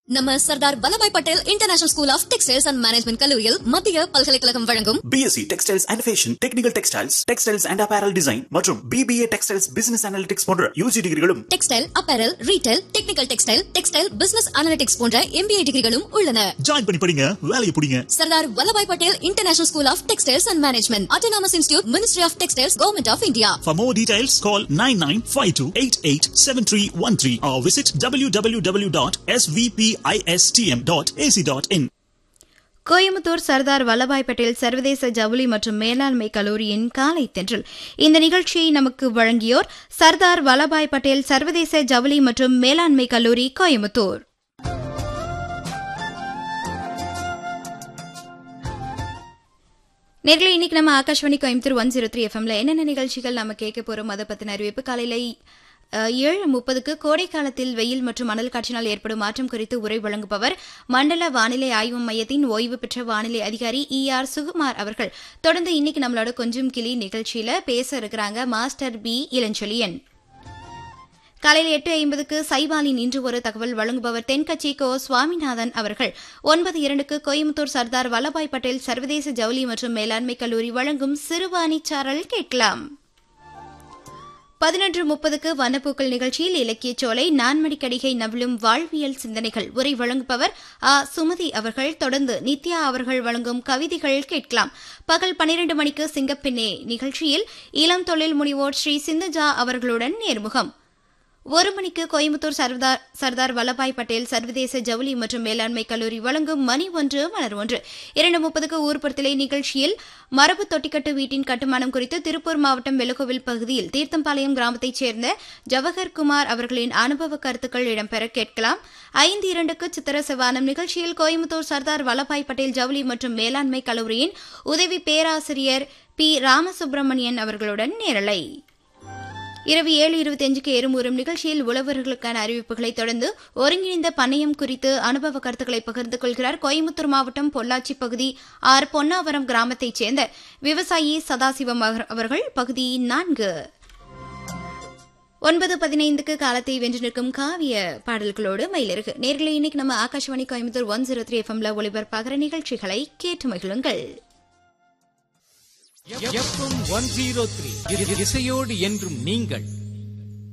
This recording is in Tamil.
நம்ம Sardar Vallabhbhai Patel international school of textiles and management கல்லூரியில் மத்திய பல்கலைக்கழகம் வழங்கும் BSc textiles and fashion technical textiles textiles and apparel design மற்றும் பிபிஏ டெக்ஸ்டைல்ஸ் பிசினஸ் அனாலிட்டிக்ஸ் போன்ற யூஜி டிகிரிகளும் textile apparel retail technical textile textile business analytics போன்ற எம்பிஏ டிகிரிகளும் உள்ளன ஜாயின் பண்ணி படிங்க வேலையை பிடிங்க Sardar Vallabhbhai Patel international school of textiles and management autonomous institute ministry of textiles government of India For more details, call 9952887313 or visit www.svpistm.ac.in. Coimbatore Sardar Vallabhbhai Patel சர்வதேச ஜவுளி மற்றும் மேலாண்மை கல்லூரியின் காலை தென்றல் இந்த நிகழ்ச்சியை நமக்கு வழங்கியோர் சர்தார் வல்லபாய் பட்டேல் சர்வதேச ஜவுளி மற்றும் மேலாண்மை கல்லூரி கோயம்புத்தூர் நேர்களை இன்னைக்கு நம்ம Akashvani Coimbatore one zero three எஃப்எம்ல என்னென்ன நிகழ்ச்சிகள் நம்ம கேட்க போறோம் அதை பத்தின அறிவிப்பு காலையில அஹ், ஏழு முப்பதுக்கு கோடை காலத்தில் வெயில் மற்றும் மணல் காற்றினால் ஏற்படும் மாற்றம் குறித்து உரை வழங்குபவர் மண்டல வானிலை ஆய்வு மையத்தின் ஓய்வு பெற்ற வானிலை அதிகாரி இ ஆர் சுகுமார் அவர்கள் தொடர்ந்து இன்னைக்கு நம்மளோட கொஞ்சம் கிளி நிகழ்ச்சியில பேச இருக்கிறாங்க மாஸ்டர் பி இளஞ்சொலியன் காலையில் எட்டு ஐம்பதுக்கு சைபாலின் இன்று ஒரு தகவல் வழங்குபவர் தென்கட்சி கோ சுவாமிநாதன் அவர்கள் ஒன்பது இரண்டுக்கு கோயம்புத்தூர் சர்தார் வல்லபாய் பட்டேல் சர்வதேச ஜவுளி மற்றும் மேலாண்மை கல்லூரி வழங்கும் சிறுவாணி சாரல் கேட்கலாம் பதினொன்று முப்பதுக்கு வனப்பூக்கள் நிகழ்ச்சியில் இலக்கியச் சோலை நான்மடிக்கடிகை நவிலும் வாழ்வியல் சிந்தனைகள் உரை வழங்குபவர் ஆ சுமதி அவர்கள் தொடர்ந்து நித்யா அவர்கள் வழங்கும் கவிதைகள் கேட்கலாம் பகல் பனிரெண்டு மணிக்கு சிங்கப்பெண்ணே நிகழ்ச்சியில் இளம் தொழில் முனைவோர் ஸ்ரீ சிந்துஜா அவர்களுடன் நேர்முகம் ஒரு மணிக்கு கோயம்புத்தூர் சர்தார் சர்தார் வல்லபாய் பட்டேல் சர்வதேச ஜவுளி மற்றும் மேலாண்மை கல்லூரி வழங்கும் மணி ஒன்று மலர் ஒன்று இரண்டு முப்பதுக்கு ஊர்புறத்திலே நிகழ்ச்சியில் மரபு தொட்டிக்கட்டு வீட்டின் கட்டுமானம் குறித்து திருப்பூர் மாவட்டம் வெள்ளக்கோவில் பகுதியில் தீர்த்தம்பாளையம் கிராமத்தைச் சேர்ந்த ஜவஹர் குமார் அவர்களின் அனுபவ கருத்துக்கள் இடம்பெற கேட்கலாம் ஐந்து இரண்டுக்கு சித்திர செவானம் நிகழ்ச்சியில் கோயம்புத்தூர் சர்தார் வல்லபாய் பட்டேல் ஜவுளி மற்றும் மேலாண்மை கல்லூரியின் உதவி பேராசிரியர் பி ராமசுப்பிரமணியன் அவர்களுடன் நேரலை இரவு ஏழு இருபத்தி அஞ்சுக்கு ஏறும் நிகழ்ச்சியில் உழவர்களுக்கான அறிவிப்புகளை தொடர்ந்து ஒருங்கிணைந்த பண்ணையம் குறித்து அனுபவ கருத்துக்களை பகிர்ந்து கொள்கிறார் கோயம்புத்தூர் மாவட்டம் பொள்ளாச்சி பகுதி ஆர் பொன்னாவரம் கிராமத்தைச் சேர்ந்த விவசாயி சதாசிவம் அவர்- அவர்கள் பகுதி நான்கு ஒன்பது பதினைந்துக்கு காலத்தை வென்று நிற்கும் காவிய பாடல்களோடு மயிலிருக்கு நேர்களை இன்னைக்கு நம்ம Akashvani Coimbatore one zero three எஃப்எம்ல ஒளிபரப்பாகிற நிகழ்ச்சிகளை கேட்டு மகிழுங்கள் எஃப்எம் ஒன் ஜீரோ த்ரீ இசையோடு என்றும் நீங்கள்